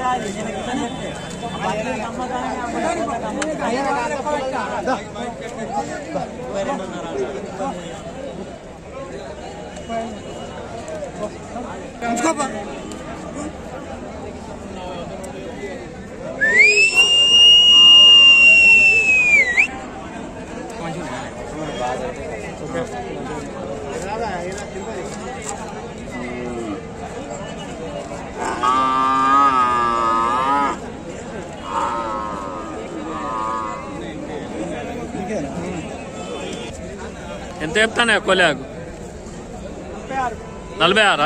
ఎంత చెప్తానే కొలేకు నలభై ఆరా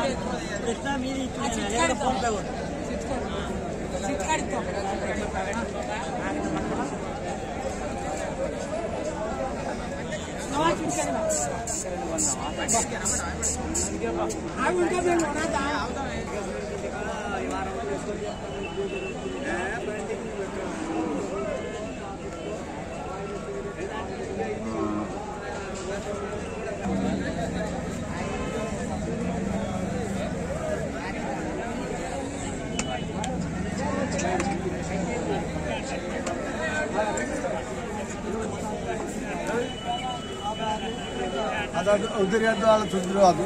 ಅದು ಉದುರಿಯದ್ದು ಅದು ಸುದ್ರು ಅದು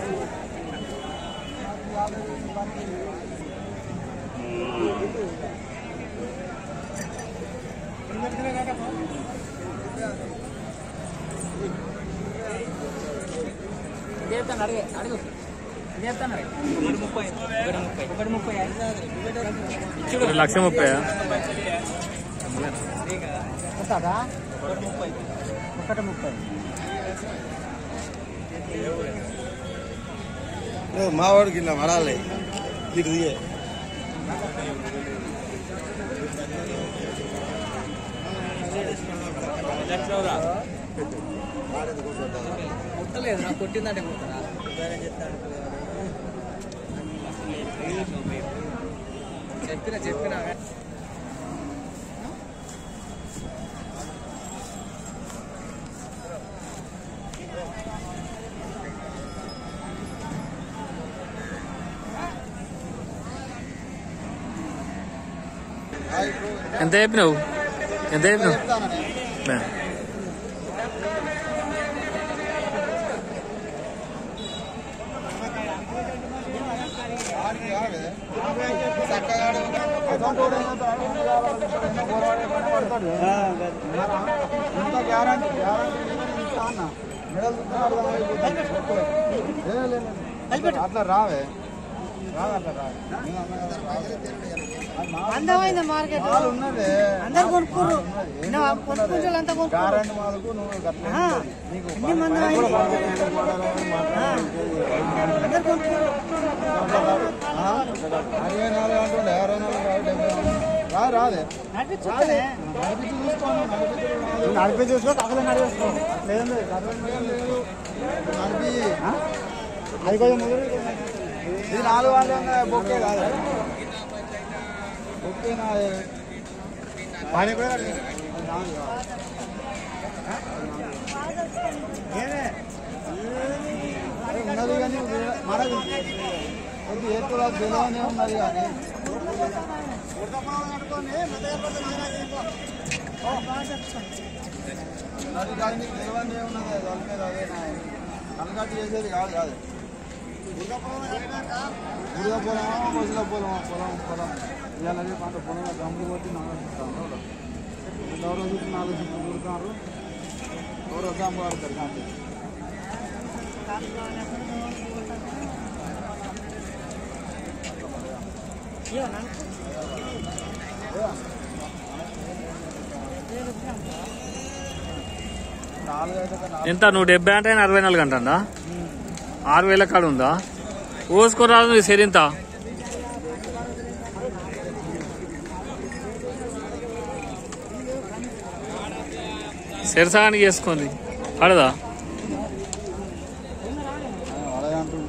చెప్తాను అడిగే అడుగు చెప్తాను ఒకటి ముప్పై ఒకటి ముప్పై ఒకటి ముప్పై లక్ష ముప్పై వస్తుందా ఒకటి ముప్పై ఒకటి ముప్పై మావాడికి ఇలా మడాలి నీకు దిగే ముట్టలేదు నాకు కొట్టిందంటే ముట్టరా చెప్పిన చెప్పిన ఎంత చెప్పినావు ఎంత చెప్పినావు మే. ఇంత గ్యారంటీ గ్యారంటీ ఇస్తా అన్న మెడల్ అట్లా రావే రాదు అట్లా రావే అందమైంది మార్కెట్ మాల్ ఉన్నది అందరు కొనుక్కుర్రు కొనుక్కుంటే అంతా కొనుక్కుర్రు గ్యారంటీ మాలకు నువ్వు గట్ల ఆ, నీకు అన్ని మందమైంది అందరు కొనుక్కుర్రు అరవై నాలుగు అంటుండే అరవై నాలుగు కాదు, డెబ్బై నాలుగు. రా రాదే నడిపించుకుంటే నడిపించి చూసుకోను నడిపించి చూసుకో అసలు నడిపిస్తావు లేదు లేదు నడిపి అది కొంచెం ముదురు ఇది నాలుగు వందల బొక్కే కాదు బొక్కే నా పని కూడా అది నాలుగు కాదు. ఏమే? అది ఉన్నది కానీ మనకు కొద్ది ఎక్కువ తెలియనే ఉన్నది కానీ అది కాదు నీకు తెలియని ఏమున్నది దాని మీద అదే నా కనకట్టు చేసేది కాదు కాదు బురద పొలమా మొసల పొలమా పొలం పొలం ఇవాళ రేపు అంత పొలంలో గమ్ములు కొట్టి నమ్మేస్తాను ఎవరో చుట్టూ నాలుగు చుట్టూ కుడుతున్నారు ఎవరో గమ్ము ఆడతారు కానీ నాలుగు అయితే ఒక నాలుగు ఎంత నువ్వు డెబ్బై అంటే ఆయన అరవై నాలుగు అంటా ఆరు వేల కాడ ఉందా ఓసుకోరాదు నీ సరింత సెరసానికి చేసుకోండి పడదా అలాగే అంటుంది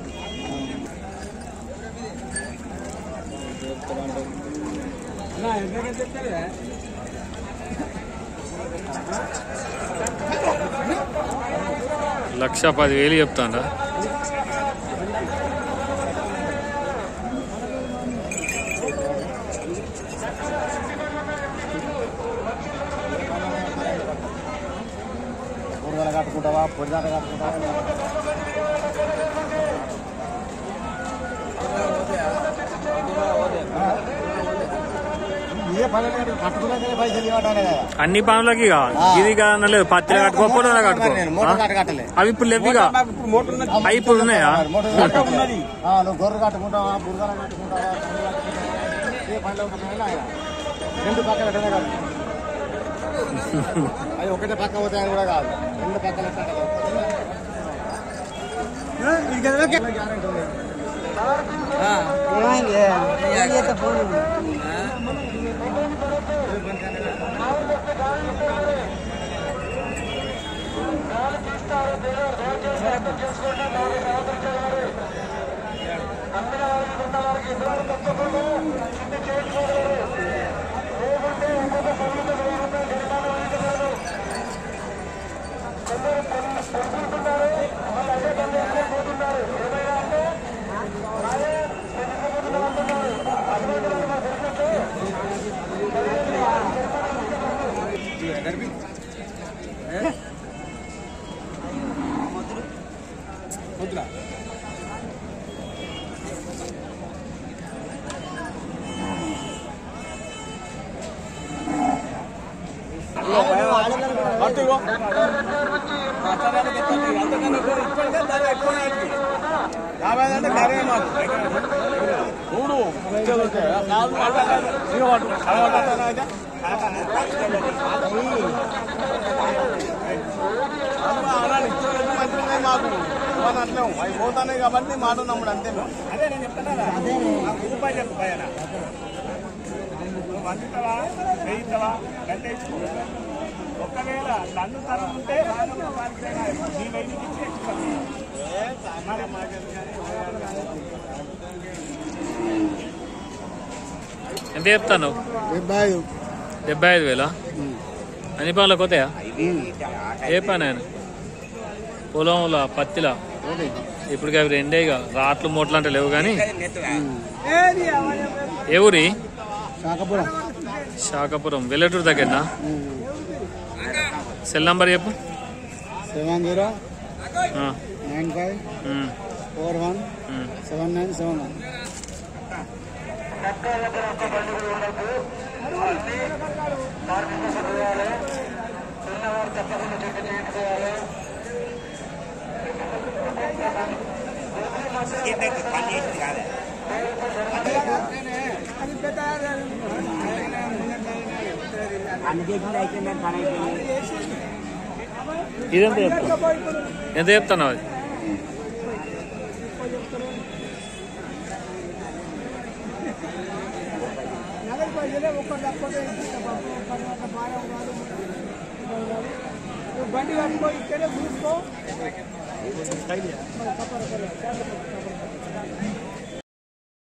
లక్ష పదివేలు చెప్తాండా పొడిదాట కట్టుకుంటా ఏ పని కట్టుకున్నాకనే పైసలు ఇవ్వటానే కదా అన్ని పనులకి ఇక ఆ. ఇది కాదనలేదు పత్తిలో కట్టుకో పొలంలో కట్టుకో నేను మోటార్ ఆ? కట్ట కట్టలే అవి ఇప్పుడు లేవుగా అవి ఇప్పుడు ఉన్నాయా మోటార్ కట్ట ఉన్నది ఆ, నువ్వు గొర్రె కట్టుకుంటావా బురదల కట్టుకుంటావా పుల్లు కట్టుకుంటావా? ఏ పనిలో ఉంటున్నాయో ఆయన రెండు పక్కల ఎక్కడే కాదు అది ఒకటే పక్క పోతాయని కూడా కాదు రెండు పక్కల ఎక్కడ కాదు. గ్యారెంటీ ఉంది. ఏమైంది ఏం చేస్తా ఫోన్ అవి పోతానే కాబట్టి మాట నమ్ముడు అంతే ఒకవేళ నన్ను తరుముంటే నీ వైపుకి ఇచ్చి మరి ఎంత చెప్తాను డెబ్బై ఐదు డెబ్బై ఐదు వేలా అన్ని పనులకు పోతాయా ఏ పని ఆయన పొలంలో పత్తిలా ఇప్పుడు అవి రెండే ఇక రాట్లు మూట్లు అంటే లేవు కానీ ఏ ఊరి శాఖపురం శాఖపురం వెల్లటూరు దగ్గరనా సెల్ నంబర్ చెప్పు seven zero ah, nine five um, four one um. Seven nine seven one ఇదెంత చెప్తాను ఎంత చెప్తాను అది నగర ప్రజలే ఒక్కరు తప్పదే బండి కట్టుకో ఇక్కడే చూసుకో